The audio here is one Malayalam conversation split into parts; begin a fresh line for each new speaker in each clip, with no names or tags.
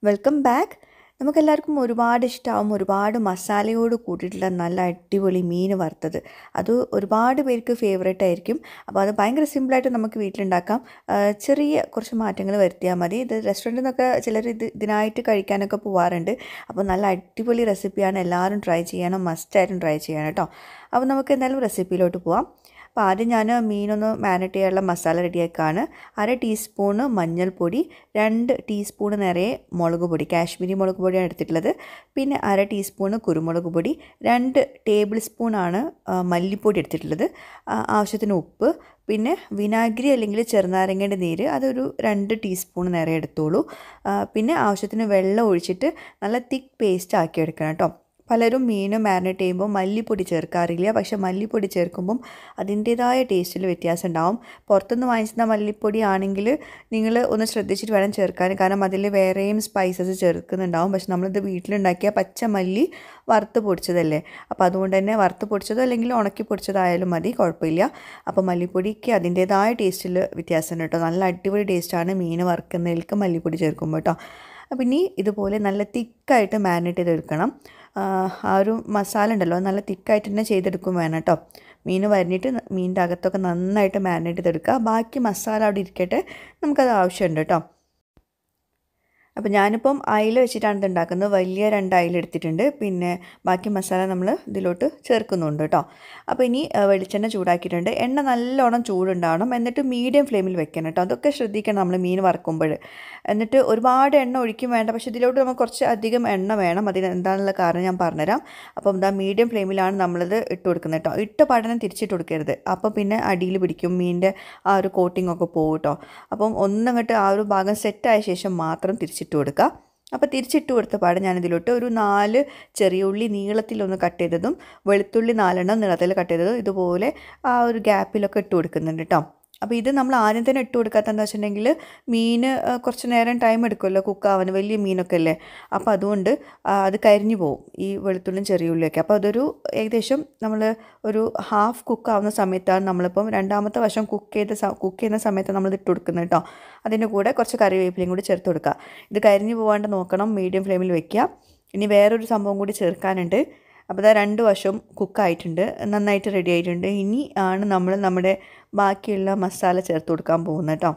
വെൽക്കം ബാക്ക് നമുക്കെല്ലാവർക്കും ഒരുപാട് ഇഷ്ടമാവും ഒരുപാട് മസാലയോട് കൂട്ടിയിട്ടുള്ള നല്ല അടിപൊളി മീൻ വറുത്തത് അത് ഒരുപാട് പേർക്ക് ഫേവറേറ്റ് ആയിരിക്കും അപ്പോൾ അത് ഭയങ്കര സിമ്പിളായിട്ട് നമുക്ക് വീട്ടിലുണ്ടാക്കാം ആ, ചെറിയ കുറച്ച് മാറ്റങ്ങൾ വരുത്തിയാൽ മതി ഇത് റെസ്റ്റോറൻറ്റിൽ നിന്നൊക്കെ ചിലർ ഇത് ഇതിനായിട്ട് കഴിക്കാനൊക്കെ പോവാറുണ്ട് അപ്പോൾ നല്ല അടിപൊളി റെസിപ്പിയാണ് എല്ലാവരും ട്രൈ ചെയ്യണം മസ്റ്റായിട്ടും ട്രൈ ചെയ്യണം കേട്ടോ അപ്പോൾ നമുക്ക് എന്തായാലും റെസിപ്പിയിലോട്ട് പോവാം അപ്പോൾ ആദ്യം ഞാൻ മീനൊന്ന് മാരിനേറ്റ് ചെയ്യാനുള്ള മസാല റെഡിയാക്കാണ് അര ടീസ്പൂണ് മഞ്ഞൾപ്പൊടി രണ്ട് ടീസ്പൂണ് നിറയെ മുളക് പൊടി കാശ്മീരി മുളക് പൊടിയാണ് എടുത്തിട്ടുള്ളത് പിന്നെ അര ടീസ്പൂണ് കുരുമുളക് പൊടി രണ്ട് ടേബിൾ സ്പൂണാണ് ആ, മല്ലിപ്പൊടി എടുത്തിട്ടുള്ളത് ആ, ആവശ്യത്തിന് ഉപ്പ് പിന്നെ വിനാഗിരി അല്ലെങ്കിൽ ചെറുനാരങ്ങയുടെ നീര് അതൊരു രണ്ട് ടീസ്പൂൺ നിറയെ എടുത്തോളൂ ആ, പിന്നെ ആവശ്യത്തിന് വെള്ളം ഒഴിച്ചിട്ട് നല്ല തിക്ക് പേസ്റ്റ് ആക്കി എടുക്കണം കേട്ടോ പലരും മീൻ മാരിനേറ്റ് ചെയ്യുമ്പോൾ മല്ലിപ്പൊടി ചേർക്കാറില്ല പക്ഷേ മല്ലിപ്പൊടി ചേർക്കുമ്പം അതിൻ്റേതായ ടേസ്റ്റിൽ വ്യത്യാസം ഉണ്ടാവും പുറത്തുനിന്ന് വാങ്ങിക്കുന്ന മല്ലിപ്പൊടി ആണെങ്കിൽ നിങ്ങൾ ഒന്ന് ശ്രദ്ധിച്ചിട്ട് വേണം ചേർക്കാൻ കാരണം അതിൽ വേറെയും സ്പൈസസ് ചേർക്കുന്നുണ്ടാവും പക്ഷെ നമ്മളിത് വീട്ടിലുണ്ടാക്കിയ പച്ച മല്ലി വറുത്ത് പൊടിച്ചതല്ലേ അപ്പോൾ അതുകൊണ്ട് തന്നെ വറുത്ത് പൊടിച്ചതോ അല്ലെങ്കിൽ ഉണക്കി പൊടിച്ചതായാലും മതി കുഴപ്പമില്ല അപ്പോൾ മല്ലിപ്പൊടിക്ക് അതിൻ്റേതായ ടേസ്റ്റിൽ വ്യത്യാസമുണ്ട് കേട്ടോ നല്ല അടിപൊളി ടേസ്റ്റാണ് മീൻ വറുക്കുന്നതിലേക്ക് മല്ലിപ്പൊടി ചേർക്കുമ്പോൾ കേട്ടോ അപ്പം ഇനി ഇതുപോലെ നല്ല തിക്കായിട്ട് മാരിനേറ്റ് ചെയ്തെടുക്കണം ആ ആ ഒരു മസാല ഉണ്ടല്ലോ അത് നല്ല തിക്കായിട്ട് തന്നെ ചെയ്തെടുക്കും വേണം കേട്ടോ മീൻ വരഞ്ഞിട്ട് മീനിൻ്റെ അകത്തൊക്കെ നന്നായിട്ട് മാരിനേറ്റ് ചെയ്തെടുക്കുക ബാക്കി മസാല അവിടെ ഇരിക്കട്ടെ നമുക്കത് ആവശ്യമുണ്ട് കേട്ടോ അപ്പോൾ ഞാനിപ്പം അയില വെച്ചിട്ടാണ് ഇത് ഉണ്ടാക്കുന്നത് വലിയ രണ്ട് അയില എടുത്തിട്ടുണ്ട് പിന്നെ ബാക്കി മസാല നമ്മൾ ഇതിലോട്ട് ചേർക്കുന്നുണ്ട് കേട്ടോ അപ്പോൾ ഇനി ആ, വെളിച്ചെണ്ണ ചൂടാക്കിയിട്ടുണ്ട് എണ്ണ നല്ലോണം ചൂടുണ്ടാവണം എന്നിട്ട് മീഡിയം ഫ്ലെയിമിൽ വെക്കണം കേട്ടോ അതൊക്കെ ശ്രദ്ധിക്കണം നമ്മൾ മീൻ വറക്കുമ്പോൾ എന്നിട്ട് ഒരുപാട് എണ്ണ ഒഴിക്കും വേണ്ട പക്ഷേ ഇതിലോട്ട് നമുക്ക് കുറച്ച് അധികം എണ്ണ വേണം അതിന് എന്താണെന്നുള്ള കാരണം ഞാൻ പറഞ്ഞുതരാം അപ്പം ഇതാ മീഡിയം ഫ്ലെയിമിലാണ് നമ്മളിത് ഇട്ട് കൊടുക്കുന്നത് കേട്ടോ ഇട്ട പഠനം തിരിച്ചിട്ട് കൊടുക്കരുത് അപ്പോൾ പിന്നെ അടിയിൽ പിടിക്കും മീനിൻ്റെ ആ ഒരു കോട്ടിംഗ് ഒക്കെ പോകും കേട്ടോ അപ്പം ഒന്നങ്ങോട്ട് ആ ഒരു ഭാഗം സെറ്റായ ശേഷം മാത്രം തിരിച്ചിട്ട് കൊടുക്കുക അപ്പോൾ തിരിച്ചിട്ട് കൊടുത്ത പാടെ ഞാനിതിലോട്ട് ഒരു നാല് ചെറിയ ഉള്ളി നീളത്തിലൊന്ന് കട്ട് ചെയ്തതും വെളുത്തുള്ളി നാലെണ്ണം നീളത്തിൽ കട്ട് ചെയ്തതും ഇതുപോലെ ആ ഒരു ഗ്യാപ്പിലൊക്കെ ഇട്ട് കൊടുക്കുന്നുണ്ട് കേട്ടോ അപ്പോൾ ഇത് നമ്മൾ ആദ്യം തന്നെ ഇട്ട് കൊടുക്കാത്തതെന്ന് വെച്ചിട്ടുണ്ടെങ്കിൽ മീൻ ആ, കുറച്ച് നേരം ടൈം എടുക്കുമല്ലോ കുക്കാവാൻ വലിയ മീനൊക്കെ അല്ലേ അപ്പോൾ അതുകൊണ്ട് ആ, അത് കരിഞ്ഞു പോകും ഈ വെളുത്തുള്ളിയും ചെറിയ ഉള്ളിയൊക്കെ അപ്പോൾ അതൊരു ഏകദേശം നമ്മൾ ഒരു ഹാഫ് കുക്കാവുന്ന സമയത്താണ് നമ്മളിപ്പം രണ്ടാമത്തെ വശം കുക്ക് ചെയ്ത കുക്ക് ചെയ്യുന്ന സമയത്ത് നമ്മൾ ഇത് ഇട്ട് കൊടുക്കുന്നത് കേട്ടോ അതിൻ്റെ കൂടെ കുറച്ച് കറിവേപ്പിലയും കൂടി ചേർത്ത് കൊടുക്കുക ഇത് കരിഞ്ഞു പോകാണ്ട് നോക്കണം മീഡിയം ഫ്ലെയിമിൽ വെക്കുക ഇനി വേറൊരു സംഭവം കൂടി ചേർക്കാനുണ്ട് അപ്പോൾ ഇതാ രണ്ട് വശവും കുക്കായിട്ടുണ്ട് നന്നായിട്ട് റെഡി ആയിട്ടുണ്ട് ഇനി ആണ് നമ്മൾ നമ്മുടെ ബാക്കിയുള്ള മസാല ചേർത്ത് കൊടുക്കാൻ പോകുന്നത് കേട്ടോ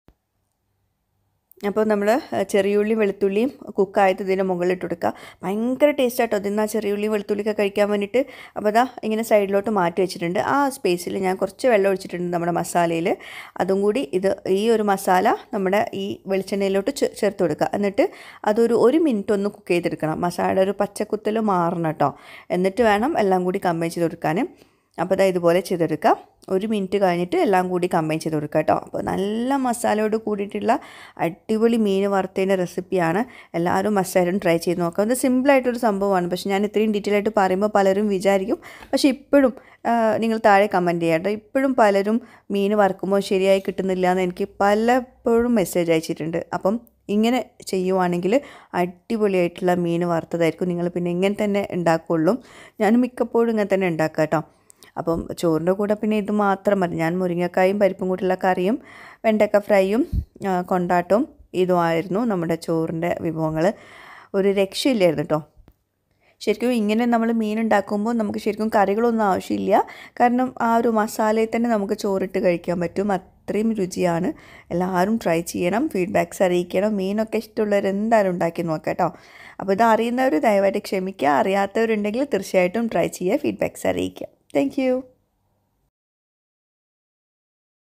അപ്പോൾ നമ്മൾ ചെറിയുള്ളി വെളുത്തുള്ളിയും കുക്കായത് ഇതിൻ്റെ മുകളിലിട്ട് കൊടുക്കുക ഭയങ്കര ടേസ്റ്റ് ആട്ടോ ഇതിന്ന് ആ ചെറിയുള്ളി വെളുത്തുള്ളിയൊക്കെ കഴിക്കാൻ വേണ്ടിയിട്ട് അപ്പോൾ അതാ ഇങ്ങനെ സൈഡിലോട്ട് മാറ്റി വെച്ചിട്ടുണ്ട് ആ സ്പേസിൽ ഞാൻ കുറച്ച് വെള്ളം ഒഴിച്ചിട്ടുണ്ട് നമ്മുടെ മസാലയിൽ അതും കൂടി ഇത് ഈ ഒരു മസാല നമ്മുടെ ഈ വെളിച്ചെണ്ണയിലോട്ട് ചേ- ചേർത്ത് കൊടുക്കുക എന്നിട്ട് അതൊരു ഒരു മിനിറ്റ് ഒന്ന് കുക്ക് ചെയ്തെടുക്കണം മസാലയുടെ ഒരു പച്ചക്കുത്തൽ മാറണം കേട്ടോ എന്നിട്ട് വേണം എല്ലാം കൂടി കമ്പൈൻ ചെയ്ത് കൊടുക്കാൻ അപ്പോൾ ഇതാ ഇതുപോലെ ചെയ്തെടുക്കുക ഒരു മിനിറ്റ് കഴിഞ്ഞിട്ട് എല്ലാം കൂടി കമ്പൈൻ ചെയ്ത് കൊടുക്കുക കേട്ടോ അപ്പോൾ നല്ല മസാലയോട് കൂടിയിട്ടുള്ള അടിപൊളി മീൻ വറുത്തതിൻ്റെ റെസിപ്പിയാണ് എല്ലാവരും മസ്റ്റായിട്ടും ട്രൈ ചെയ്ത് നോക്കാം ഇത് സിമ്പിളായിട്ടൊരു സംഭവമാണ് പക്ഷേ ഞാൻ ഇത്രയും ഡീറ്റെയിൽ ആയിട്ട് പറയുമ്പോൾ പലരും വിചാരിക്കും പക്ഷേ ഇപ്പോഴും ആ, നിങ്ങൾ താഴെ കമൻറ്റ് ചെയ്യാം കേട്ടോ ഇപ്പോഴും പലരും മീൻ വറുക്കുമ്പോൾ ശരിയായി കിട്ടുന്നില്ല എന്ന് എനിക്ക് പലപ്പോഴും മെസ്സേജ് അയച്ചിട്ടുണ്ട് അപ്പം ഇങ്ങനെ ചെയ്യുവാണെങ്കിൽ അടിപൊളിയായിട്ടുള്ള മീൻ വറുത്തതായിരിക്കും നിങ്ങൾ പിന്നെ ഇങ്ങനെ തന്നെ ഉണ്ടാക്കുകയുള്ളൂ ഞാൻ മിക്കപ്പോഴും ഇങ്ങനെ തന്നെ ഉണ്ടാക്കുക കേട്ടോ അപ്പം ചോറിൻ്റെ കൂടെ പിന്നെ ഇത് മാത്രം മതി ഞാൻ മുരിങ്ങക്കായും പരിപ്പും കൂടിയുള്ള കറിയും വെണ്ടക്ക ഫ്രൈയും ആ, കൊണ്ടാട്ടവും ഇതുമായിരുന്നു നമ്മുടെ ചോറിൻ്റെ വിഭവങ്ങൾ ഒരു രക്ഷയില്ലായിരുന്നു കേട്ടോ ശരിക്കും ഇങ്ങനെ നമ്മൾ മീൻ ഉണ്ടാക്കുമ്പോൾ നമുക്ക് ശരിക്കും കറികളൊന്നും ആവശ്യമില്ല കാരണം ആ ഒരു മസാലയിൽ തന്നെ നമുക്ക് ചോറിട്ട് കഴിക്കാൻ പറ്റും അത്രയും രുചിയാണ് എല്ലാവരും ട്രൈ ചെയ്യണം ഫീഡ്ബാക്ക്സ് അറിയിക്കണം മീനൊക്കെ ഇഷ്ടമുള്ളവർ എന്തായാലും ഉണ്ടാക്കി നോക്കാം കേട്ടോ അപ്പോൾ ഇത് അറിയുന്നവർ ദയവായിട്ട് ക്ഷമിക്കുക അറിയാത്തവരുണ്ടെങ്കിൽ തീർച്ചയായിട്ടും ട്രൈ ചെയ്യുക ഫീഡ്ബാക്ക്സ് അറിയിക്കുക താങ്ക്